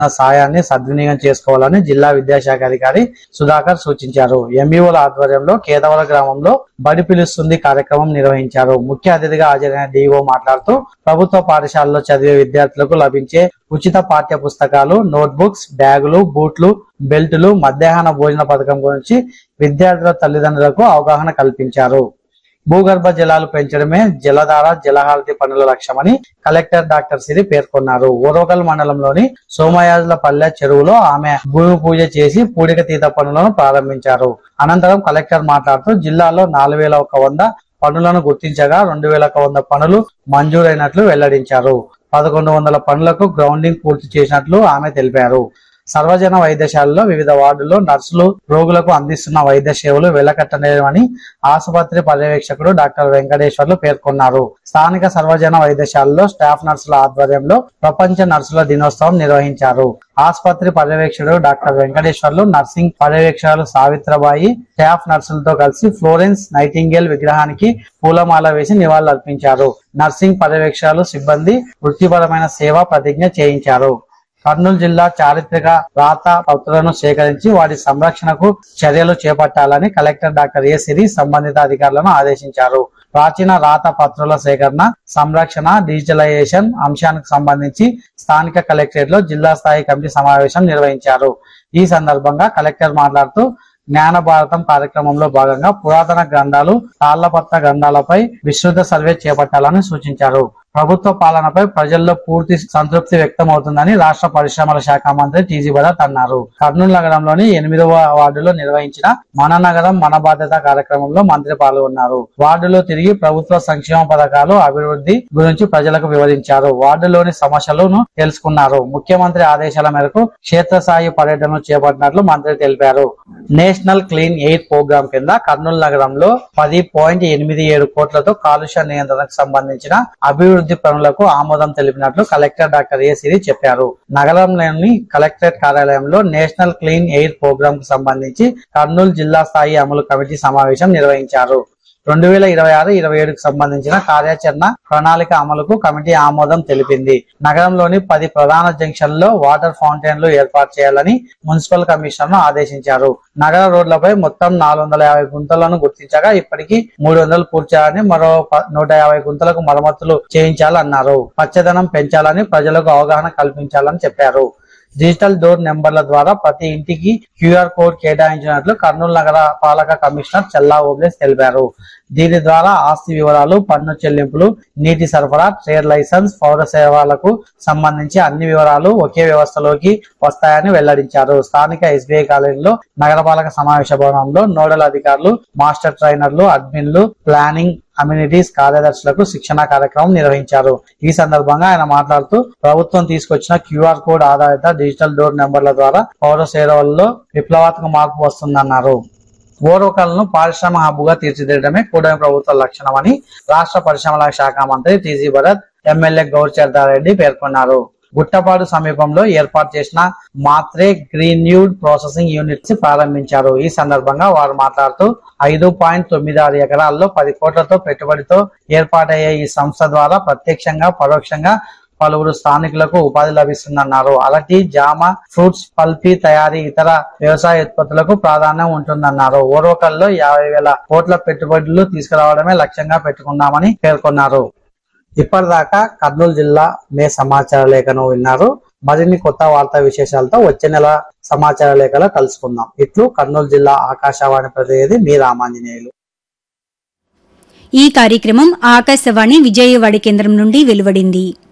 సాయాన్ని సద్వినియోగం చేసుకోవాలని జిల్లా విద్యాశాఖ అధికారి సుధాకర్ సూచించారు ఎంఈఓల ఆధ్వర్యంలో కేదవల గ్రామంలో బడి పిలుస్తుంది కార్యక్రమం నిర్వహించారు ముఖ్య అతిథిగా హాజరైన డిఓ మాట్లాడుతూ ప్రభుత్వ పాఠశాలలో చదివే విద్యార్థులకు లభించే ఉచిత పాఠ్య పుస్తకాలు నోట్బుక్స్ బ్యాగులు బూట్లు బెల్టులు మధ్యాహ్న భోజన పథకం గురించి విద్యార్థుల తల్లిదండ్రులకు అవగాహన కల్పించారు భూగర్భ జలాలు పెంచడమే జలధార జలహారతి పనుల లక్ష్యమని కలెక్టర్ డాక్టర్ సిరి పేర్కొన్నారు ఓరోకల్ మండలంలోని సోమయాజులపల్లె చెరువులో ఆమె భూమి పూజ చేసి పూడిక తీత పనులను ప్రారంభించారు అనంతరం కలెక్టర్ మాట్లాడుతూ జిల్లాలో నాలుగు వేల ఒక వంద పనులను గుర్తించగా రెండు వేల ఒక వంద పనులు మంజూరైనట్లు వెల్లడించారు పదకొండు వందల పనులకు గ్రౌండింగ్ పూర్తి చేసినట్లు ఆమె తెలిపారు సర్వజన వైద్యశాలలో వివిధ వార్డుల్లో నర్సులు రోగులకు అందిస్తున్న వైద్య సేవలు వెలకట్టలేమని ఆసుపత్రి పర్యవేక్షకుడు డాక్టర్ వెంకటేశ్వర్లు పేర్కొన్నారు స్థానిక సర్వజన వైద్యశాలలో స్టాఫ్ నర్సుల ఆధ్వర్యంలో ప్రపంచ నర్సుల దినోత్సవం నిర్వహించారు ఆసుపత్రి పర్యవేక్షకుడు డాక్టర్ వెంకటేశ్వర్లు నర్సింగ్ పర్యవేక్షకులు సావిత్రబాయి స్టాఫ్ నర్సులతో కలిసి ఫ్లోరెన్స్ నైటింగేల్ విగ్రహానికి పూలమాల వేసి నివాళులర్పించారు నర్సింగ్ పర్యవేక్షకులు సిబ్బంది వృత్తిపరమైన సేవ ప్రతిజ్ఞ చేయించారు కర్నూలు జిల్లా చారిత్రక రాత పత్రులను సేకరించి వాటి సంరక్షణకు చర్యలు చేపట్టాలని కలెక్టర్ డాక్టర్ ఏ సిరి సంబంధిత అధికారులను ఆదేశించారు ప్రాచీన రాత పత్రుల సేకరణ సంరక్షణ డిజిటలైజేషన్ అంశానికి సంబంధించి స్థానిక కలెక్టరేట్ లో జిల్లా స్థాయి కమిటీ సమావేశం నిర్వహించారు ఈ సందర్భంగా కలెక్టర్ మాట్లాడుతూ జ్ఞాన భారతం కార్యక్రమంలో భాగంగా పురాతన గ్రంథాలు తాళ్లపత్ర గ్రంథాలపై విస్తృత సర్వే చేపట్టాలని సూచించారు ప్రభుత్వ పాలనపై ప్రజల్లో పూర్తి సంతృప్తి వ్యక్తం అవుతుందని రాష్ట్ర పరిశ్రమల శాఖ మంత్రి టీజీ భరత్ అన్నారు కర్నూలు నగరంలోని ఎనిమిదవ వార్డులో నిర్వహించిన మన నగరం మన బాధ్యత కార్యక్రమంలో మంత్రి పాల్గొన్నారు వార్డులో తిరిగి ప్రభుత్వ సంక్షేమ పథకాలు అభివృద్ధి గురించి ప్రజలకు వివరించారు వార్డులోని సమస్యలను తెలుసుకున్నారు ముఖ్యమంత్రి ఆదేశాల మేరకు క్షేత్రస్థాయి పర్యటనలు చేపట్టినట్లు మంత్రి తెలిపారు నేషనల్ క్లీన్ ఎయిర్ ప్రోగ్రాం కింద కర్నూలు నగరంలో పది పాయింట్ ఎనిమిది ఏడు కోట్లతో కాలుష్య నియంత్రణకు సంబంధించిన అభివృద్ధి పనులకు ఆమోదం తెలిపినట్లు కలెక్టర్ డాక్టర్ ఏ సిరి చెప్పారు నగరంలోని కలెక్టరేట్ కార్యాలయంలో నేషనల్ క్లీన్ ఎయిర్ ప్రోగ్రాం కు సంబంధించి కర్నూలు జిల్లా స్థాయి అమలు కమిటీ సమావేశం నిర్వహించారు రెండు వేల ఇరవై ఆరు ఇరవై ఏడుకు సంబంధించిన కార్యాచరణ ప్రణాళిక అమలుకు కమిటీ ఆమోదం తెలిపింది నగరంలోని పది ప్రధాన జంక్షన్లలో వాటర్ ఫౌంటైన్లు ఏర్పాటు చేయాలని మున్సిపల్ కమిషనర్ ఆదేశించారు నగర రోడ్లపై మొత్తం నాలుగు వందల యాభై గుంతలను గుర్తించగా ఇప్పటికీ మూడు వందలు పూర్తి చేయాలని మరో ప- నూట యాభై గుంతలకు మరమ్మతులు చేయించాలన్నారు పచ్చదనం పెంచాలని ప్రజలకు అవగాహన కల్పించాలని చెప్పారు డిజిటల్ డోర్ నెంబర్ల ద్వారా ప్రతి ఇంటికి క్యూఆర్ కోడ్ కేటాయించినట్లు కర్నూలు నగర పాలక కమిషనర్ చల్లా ఓబ్లేస్ తెలిపారు దీని ద్వారా ఆస్తి వివరాలు పన్ను చెల్లింపులు నీటి సరఫరా ట్రేడ్ లైసెన్స్ పౌర సేవలకు సంబంధించి అన్ని వివరాలు ఒకే వ్యవస్థలోకి వస్తాయని వెల్లడించారు స్థానిక ఎస్బీఐ కాలేజీలో నగరపాలక సమావేశ భవనంలో నోడల్ అధికారులు మాస్టర్ ట్రైనర్లు అడ్మిన్లు ప్లానింగ్ అమ్యూనిటీస్ కార్యదర్శులకు శిక్షణ కార్యక్రమం నిర్వహించారు ఈ సందర్భంగా ఆయన మాట్లాడుతూ ప్రభుత్వం తీసుకొచ్చిన క్యూఆర్ కోడ్ ఆధారిత డిజిటల్ డోర్ నెంబర్ల ద్వారా పౌర సేవల్లో విప్లవాత్మక మార్పు వస్తుందన్నారు ఓరోకలను పారిశ్రామ హబ్బుగా తీర్చిదిద్దడమే కూటమి ప్రభుత్వ లక్షణమని రాష్ట్ర పరిశ్రమల శాఖ మంత్రి టీజీ భరత్ ఎమ్మెల్యే గౌరిచర్దారెడ్డి పేర్కొన్నారు గుట్టపాడు సమీపంలో ఏర్పాటు చేసిన మాత్రే గ్రీన్యూడ్ ప్రాసెసింగ్ యూనిట్స్ ప్రారంభించారు ఈ సందర్భంగా వారు మాట్లాడుతూ ఐదు పాయింట్ తొమ్మిది ఆరు ఎకరాల్లో పది కోట్లతో పెట్టుబడితో ఏర్పాటయ్యే ఈ సంస్థ ద్వారా ప్రత్యక్షంగా పరోక్షంగా పలువురు స్థానికులకు ఉపాధి లభిస్తుందన్నారు అరటి జామ ఫ్రూట్స్ పల్పీ తయారీ ఇతర వ్యవసాయ ఉత్పత్తులకు ప్రాధాన్యం ఉంటుందన్నారు ఓర్వకల్లో యాభై వేల కోట్ల పెట్టుబడులు తీసుకురావడమే లక్ష్యంగా పెట్టుకున్నామని పేర్కొన్నారు ఇప్పటిదాకా కర్నూలు జిల్లా మే సమాచార లేఖను విన్నారు మరిన్ని కొత్త వార్తా విశేషాలతో వచ్చే నెల సమాచార లేఖలో కలుసుకుందాం ఇట్లు కర్నూలు జిల్లా ఆకాశవాణి ప్రతినిధి మీ రామాంజనేయులు ఈ కార్యక్రమం ఆకాశవాణి విజయవాడ కేంద్రం నుండి వెలువడింది